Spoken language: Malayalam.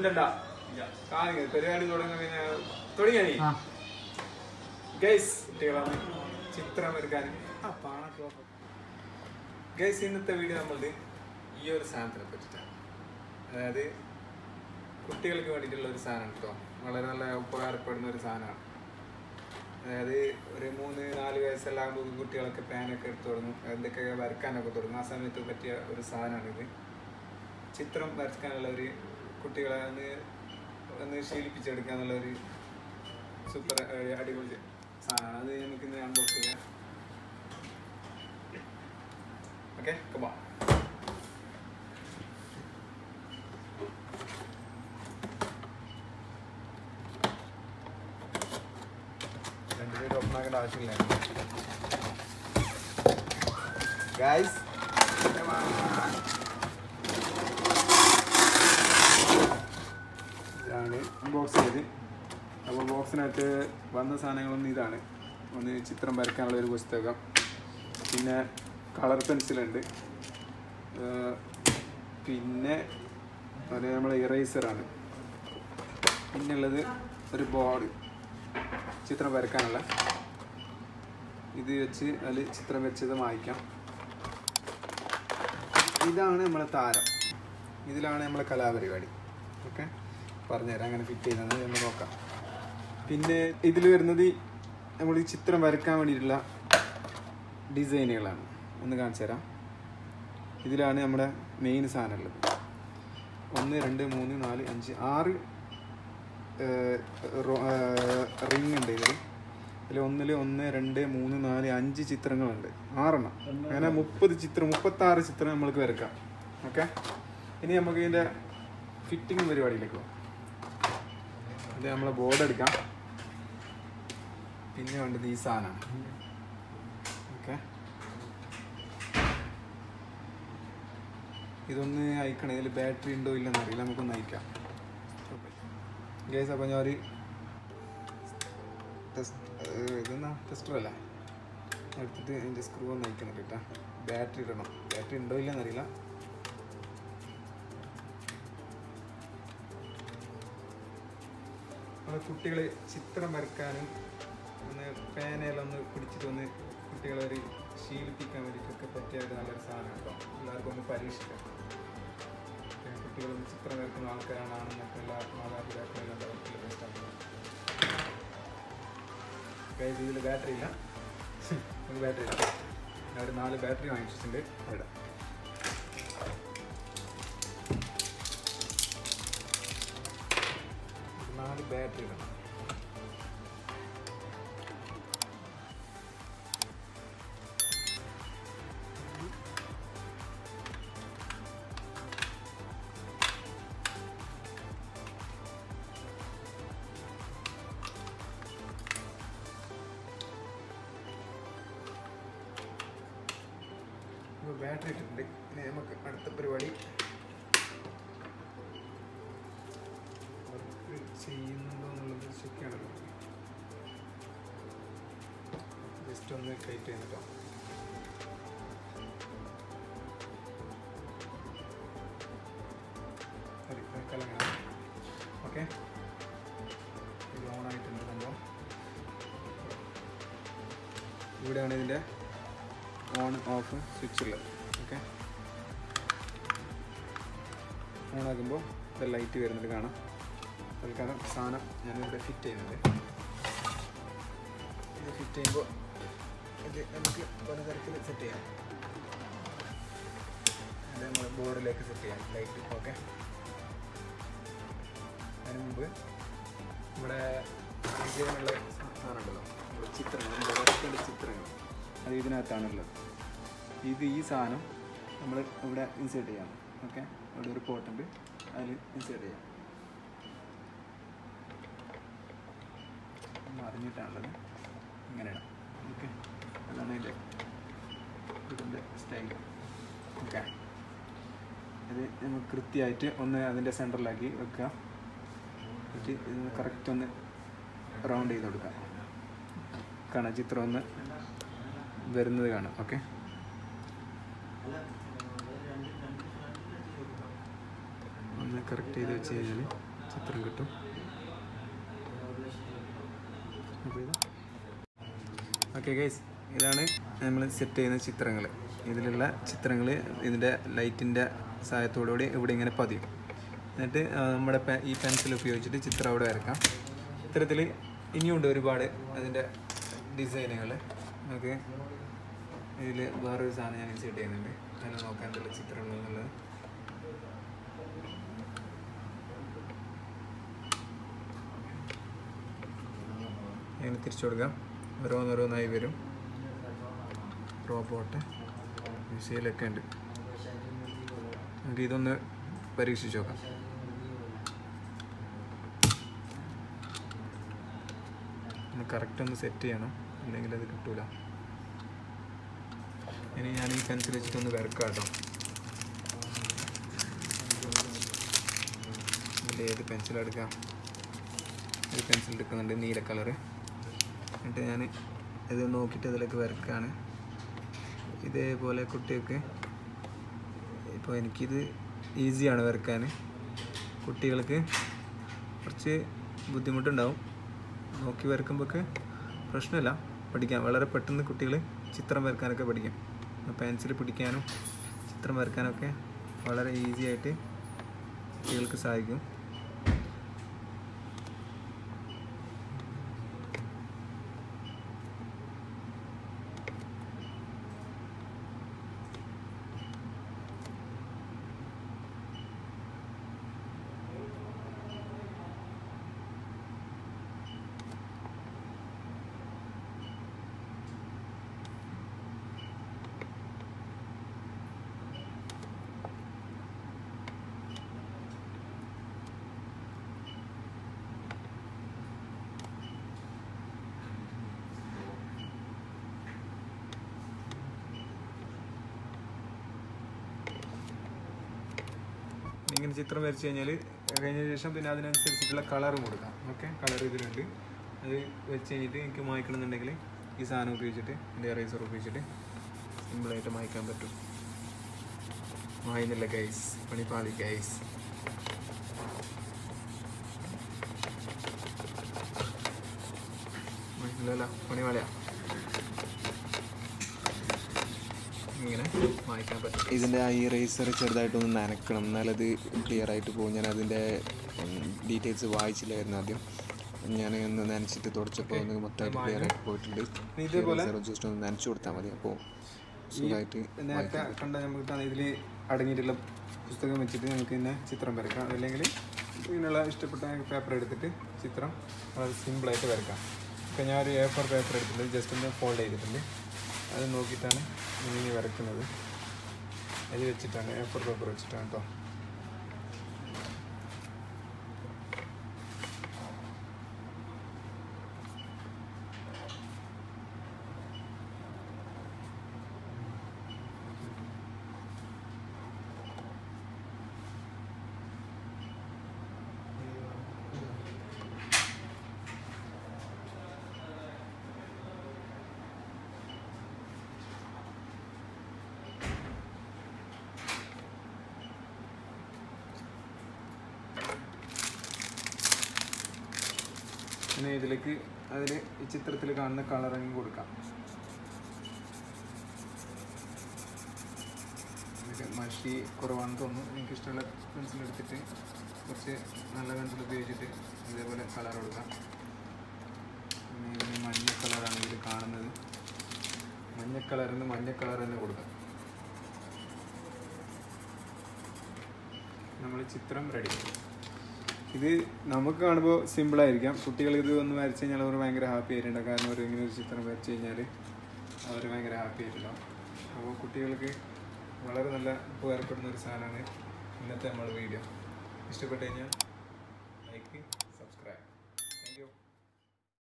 ഇല്ലണ്ട കാണുക പരിപാടി തുടങ്ങുന്ന പിന്നെ തുടങ്ങിയ നീ ആ ഗൈസ് കുട്ടികളാണ് ചിത്രം എടുക്കാൻ ആ പാണ ഗൈസ് ഇന്നത്തെ വീഡിയോ നമ്മളുടെ ഈ ഒരു സാധനത്തിനെ പറ്റിയിട്ടാണ് അതായത് കുട്ടികൾക്ക് വേണ്ടിയിട്ടുള്ള ഒരു സാധനം കേട്ടോ വളരെ നല്ല ഉപകാരപ്പെടുന്ന ഒരു സാധനമാണ് അതായത് ഒരു മൂന്ന് നാല് വയസ്സെല്ലാം ആകുമ്പോൾ കുട്ടികളൊക്കെ പാനൊക്കെ എടുത്ത് തുടങ്ങും എന്തൊക്കെ വരക്കാനൊക്കെ തുടങ്ങും ആ സമയത്ത് പറ്റിയ ഒരു സാധനമാണിത് ചിത്രം വരക്കാനുള്ള ഒരു കുട്ടികളെ ഒന്ന് ഒന്ന് ശീലിപ്പിച്ചെടുക്കാന്നുള്ള ഒരു സൂപ്പർ അടിപൊളി സാധനമാണ് അത് നമുക്ക് ഇന്ന് അൺബോക്സ് ചെയ്യാം ഓക്കെ കമാ രണ്ടുപേരും ഓപ്പൺ ആക്കേണ്ട ആവശ്യമില്ല ഗൈസ് ഇതാണ് അൺബോക്സ് ചെയ്ത് അപ്പോൾ ബോക്സിനകത്ത് വന്ന സാധനങ്ങളൊന്നും ഇതാണ് ഒന്ന് ചിത്രം വരയ്ക്കാനുള്ള ഒരു പുസ്തകം പിന്നെ കളർ പെൻസിലുണ്ട് ഏർ പിന്നെ അത് നമ്മൾ ഇറേസറാണ് പിന്നുള്ളത് ഒരു ബോർഡ് ചിത്രം വരയ്ക്കാനുള്ള ഇത് വെച്ച് അതിൽ ചിത്രം വെച്ചത് മായ്ക്കാം ഇതാണ് നമ്മളെ താരം ഇതിലാണ് നമ്മളെ കലാപരിപാടി ഓക്കെ പറഞ്ഞുതരാം അങ്ങനെ ഫിറ്റ് ചെയ്യുന്നത് എന്ന് നോക്കാം പിന്നെ ഇതിൽ വരുന്നത് ഈ നമ്മൾ ഈ ചിത്രം വരയ്ക്കാൻ വേണ്ടിയിട്ടുള്ള ഡിസൈനുകളാണ് ഒന്ന് കാണിച്ചു തരാം ഇതിലാണ് നമ്മുടെ മെയിൻ സാധനം ഉള്ളത് ഒന്ന് രണ്ട് മൂന്ന് നാല് അഞ്ച് ആറ് റിങ് ഉണ്ട് ഇതിൽ ഇതിൽ ഒന്നിൽ ഒന്ന് രണ്ട് മൂന്ന് നാല് അഞ്ച് ചിത്രങ്ങളുണ്ട് ആറെണ്ണം അങ്ങനെ മുപ്പത് ചിത്രം മുപ്പത്താറ് ചിത്രം നമ്മൾക്ക് വരക്കാം ഓക്കെ ഇനി നമുക്ക് ഇതിൻ്റെ ഫിറ്റിംഗ് പരിപാടിയിലേക്ക് പോകാം ഇത് നമ്മളെ ബോർഡ് എടുക്കാം പിന്നെ വേണ്ടത് ഈ സാധനമാണ് ഓക്കെ ഇതൊന്ന് അയക്കണം ഇതിൽ ബാറ്ററി ഉണ്ടോ ഇല്ലെന്ന് അറിയില്ല നമുക്കൊന്ന് അയക്കാം ഗേസ് അപ്പോൾ ഞാൻ ഒരു ടെസ്റ്റ് ഇതെന്നാ ടെസ്റ്റർ അല്ലേ എടുത്തിട്ട് അതിൻ്റെ സ്ക്രൂ ഒന്ന് അയക്കുന്നുണ്ട് കേട്ടോ ബാറ്ററി ഇടണം ബാറ്ററി ഉണ്ടോ ഇല്ലെന്ന് അറിയില്ല നമ്മുടെ കുട്ടികൾ ചിത്രം വരക്കാനും ഒന്ന് പേനയിലൊന്ന് പിടിച്ചിട്ടൊന്ന് കുട്ടികളെ ഒരു ശീലിപ്പിക്കാൻ വേണ്ടിയിട്ടൊക്കെ പറ്റിയ ഒരു നല്ലൊരു സാധനം കേട്ടോ എല്ലാവർക്കും ഒന്ന് പരീക്ഷിക്കാം പിന്നെ കുട്ടികളൊന്ന് ചിത്രം വരക്കുന്ന ആൾക്കാരാണെന്നൊക്കെ എല്ലാ മാതാപിതാക്കളെല്ലാം ഡൗട്ടിൽ മനസ്സിലാക്കുന്നത് ഇതിൽ ബാറ്ററി ഇല്ല നമുക്ക് ബാറ്ററി ഇല്ല ഞാൻ ഒരു നാല് ബാറ്ററി വാങ്ങിച്ചിട്ടുണ്ട് അവിടെ നാല് ബാറ്ററി വേണം ബാറ്ററി ഇട്ടിട്ടുണ്ട് ഇനി നമുക്ക് അടുത്ത പരിപാടി വർക്ക് ചെയ്യുന്നുണ്ടോ എന്നുള്ളത് ചെക്ക് ചെയ്യണമല്ലോ ജസ്റ്റ് ഒന്ന് ടൈറ്റ് ചെയ്തിട്ടോ സോറി കലങ്ങണം ഓക്കെ ഇത് ഓൺ ആയിട്ടുണ്ട് സംഭവം ഇവിടെയാണ് ഇതിൻ്റെ ഓൺ ഓഫ് സ്വിച്ച് ഉള്ളത് ഓക്കെ ഓൺ ആക്കുമ്പോൾ ഇത് ലൈറ്റ് വരുന്നത് കാണാം തൽക്കാലം സാധനം ഞാനിവിടെ ഫിറ്റ് ചെയ്യുന്നുണ്ട് ഇത് ഫിറ്റ് ചെയ്യുമ്പോൾ ഇത് നമുക്ക് പലതരത്തിൽ സെറ്റ് ചെയ്യാം ഇത് നമ്മൾ ബോർഡിലേക്ക് സെറ്റ് ചെയ്യാം ലൈറ്റ് ഓക്കെ അതിന് മുമ്പ് ഇവിടെ ചെയ്യാനുള്ള സാധനം ഉണ്ടല്ലോ നമ്മുടെ ചിത്രങ്ങൾ നമ്മുടെ വരക്കേണ്ട ചിത്രങ്ങൾ അത് ഇതിനകത്താണുള്ളത് ഇത് ഈ സാധനം നമ്മൾ ഇവിടെ ഇൻസേർട്ട് ചെയ്യാം ഓക്കെ ഇവിടെ ഒരു പോട്ടുണ്ട് അതിൽ ഇൻസേർട്ട് ചെയ്യാം ഒന്ന് അറിഞ്ഞിട്ടാണുള്ളത് ഇങ്ങനെ ഇടാം ഓക്കെ അതാണ് അതിൻ്റെ ഇതിൻ്റെ സ്റ്റൈൽ ഓക്കെ ഇത് നമുക്ക് കൃത്യമായിട്ട് ഒന്ന് അതിൻ്റെ സെൻറ്ററിലാക്കി വെക്കുക എന്നിട്ട് ഇത് കറക്റ്റ് ഒന്ന് റൗണ്ട് ചെയ്ത് കൊടുക്കാം കാണാം ചിത്രം ഒന്ന് വരുന്നത് കാണാം ഓക്കെ ഒന്ന് കറക്റ്റ് ചെയ്ത് വെച്ച് കഴിഞ്ഞാൽ ചിത്രം കിട്ടും ഓക്കെ ഗൈസ് ഇതാണ് നമ്മൾ സെറ്റ് ചെയ്യുന്ന ചിത്രങ്ങൾ ഇതിലുള്ള ചിത്രങ്ങൾ ഇതിൻ്റെ ലൈറ്റിൻ്റെ സഹായത്തോടുകൂടി ഇവിടെ ഇങ്ങനെ പതിയും എന്നിട്ട് ആ, നമ്മുടെ പെ- ഈ പെൻസിൽ ഉപയോഗിച്ചിട്ട് ചിത്രം അവിടെ വരക്കാം ഇത്തരത്തിൽ ഇനിയുണ്ട് ഒരുപാട് അതിൻ്റെ ഡിസൈനുകൾ നമുക്ക് ഇതിൽ വേറൊരു സാധനം ഞാൻ സെറ്റ് ചെയ്യുന്നുണ്ട് അതിനെ നോക്കാൻ എന്നുള്ള ചിത്രങ്ങൾ എന്നുള്ളത് ഇങ്ങനെ തിരിച്ചു കൊടുക്കാം ഓരോന്നോരോന്നായി വരും റോബോട്ട് മിസൈലൊക്കെ ഉണ്ട് നമുക്ക് ഇതൊന്ന് പരീക്ഷിച്ച് നോക്കാം ഒന്ന് കറക്റ്റ് ഒന്ന് സെറ്റ് ചെയ്യണം അല്ലെങ്കിൽ അത് കിട്ടൂല ഇനി ഞാൻ ഈ പെൻസിൽ വെച്ചിട്ടൊന്ന് വരക്കാം കേട്ടോ ഇതിൽ ഏത് പെൻസിൽ എടുക്കാം ഒരു പെൻസിൽ എടുക്കുന്നുണ്ട് നീല കളറ് എന്നിട്ട് ഞാൻ ഇത് നോക്കിയിട്ട് ഇതിലേക്ക് വരക്കാണ് ഇതേപോലെ കുട്ടികൾക്ക് ഇപ്പോൾ എനിക്കിത് ഈസിയാണ് വരക്കാൻ കുട്ടികൾക്ക് കുറച്ച് ബുദ്ധിമുട്ടുണ്ടാവും നോക്കി വരക്കുമ്പോഴൊക്കെ പ്രശ്നമില്ല പഠിക്കാം വളരെ പെട്ടെന്ന് കുട്ടികൾ ചിത്രം വരക്കാനൊക്കെ പഠിക്കും പെൻസിൽ പിടിക്കാനും ചിത്രം വരക്കാനൊക്കെ വളരെ ഈസി ആയിട്ട് കുട്ടികൾക്ക് സാധിക്കും ഇങ്ങനെ ചിത്രം വരച്ച് കഴിഞ്ഞാൽ കഴിഞ്ഞ ശേഷം പിന്നെ അതിനനുസരിച്ചിട്ടുള്ള കളറും കൊടുക്കാം ഓക്കെ കളർ ഇതിലുണ്ട് അത് വെച്ച് കഴിഞ്ഞിട്ട് എനിക്ക് മായ്ക്കണമെന്നുണ്ടെങ്കിൽ ഈ സാധനം ഉപയോഗിച്ചിട്ട് എൻ്റെ എറേസർ ഉപയോഗിച്ചിട്ട് സിമ്പിളായിട്ട് മായ്ക്കാൻ പറ്റും മായുന്നില്ല ഗൈസ് പണിപ്പാളി ഗൈസ് ഇല്ലല്ല പണിപാളിയാ ഇങ്ങനെ മായ്ക്കാൻ പറ്റും ഇതിൻ്റെ ആ ഇറേസർ ചെറുതായിട്ടൊന്ന് നനക്കണം എന്നാലത് ക്ലിയർ ആയിട്ട് പോകും ഞാൻ അതിൻ്റെ ഡീറ്റെയിൽസ് വായിച്ചില്ലായിരുന്നു ആദ്യം ഞാൻ ഒന്ന് നനച്ചിട്ട് തുടച്ചപ്പോൾ ഒന്ന് മൊത്തമായിട്ട് ക്ലിയർ ആയിട്ട് പോയിട്ടുണ്ട് ഇതേപോലെ ഇറേസർ ജസ്റ്റ് ഒന്ന് നനച്ചു കൊടുത്താൽ മതി അപ്പോൾ സുഖമായിട്ട് നേരത്തെ കണ്ട നമുക്ക് ഇതിൽ അടങ്ങിയിട്ടുള്ള പുസ്തകം വെച്ചിട്ട് നമുക്ക് പിന്നെ ചിത്രം വരക്കാം അല്ലെങ്കിൽ ഇങ്ങനെയുള്ള ഇഷ്ടപ്പെട്ട പേപ്പർ എടുത്തിട്ട് ചിത്രം വളരെ സിമ്പിളായിട്ട് വരക്കാം ഇപ്പം ഞാൻ ഒരു എ ഫോർ പേപ്പർ എടുത്തിട്ടുണ്ട് ജസ്റ്റ് ഒന്ന് ഫോൾഡ് ചെയ്തിട്ടുണ്ട് അത് നോക്കിയിട്ടാണ് ഇനി വരക്കുന്നത് അത് വെച്ചിട്ടാണ് എ ഫോർ പേപ്പർ വെച്ചിട്ടാണ് കേട്ടോ പിന്നെ ഇതിലേക്ക് അതിൽ ഈ ചിത്രത്തിൽ കാണുന്ന കളറിങ് കൊടുക്കാം ഇതില് മഷി കുറവാണെന്ന് തോന്നുന്നു എനിക്ക് ഇഷ്ടമുള്ള പെൻസിൽ എടുത്തിട്ട് കുറച്ച് നല്ല പെൻസിൽ ഉപയോഗിച്ചിട്ട് ഇതേപോലെ കളർ കൊടുക്കാം പിന്നെ ഇതിന് മഞ്ഞ കളറാണ് ഇതിൽ കാണുന്നത് മഞ്ഞ കളറിന് മഞ്ഞ കളർ തന്നെ കൊടുക്കാം നമ്മൾ ചിത്രം റെഡി ഇത് നമുക്ക് കാണുമ്പോൾ സിമ്പിളായിരിക്കാം കുട്ടികൾ ഇത് ഒന്ന് വരച്ച് കഴിഞ്ഞാൽ അവർ ഭയങ്കര ഹാപ്പി ആയിട്ടുണ്ടാവും കാരണം അവർ ഇങ്ങനെ ഒരു ചിത്രം വരച്ച് കഴിഞ്ഞാൽ അവർ ഭയങ്കര ഹാപ്പി ആയിട്ടുണ്ടാവും അപ്പോൾ കുട്ടികൾക്ക് വളരെ നല്ല ഉപകാരപ്പെടുന്ന ഒരു സാധനമാണ് ഇന്നത്തെ നമ്മുടെ വീഡിയോ ഇഷ്ടപ്പെട്ട് കഴിഞ്ഞാൽ ലൈക്ക്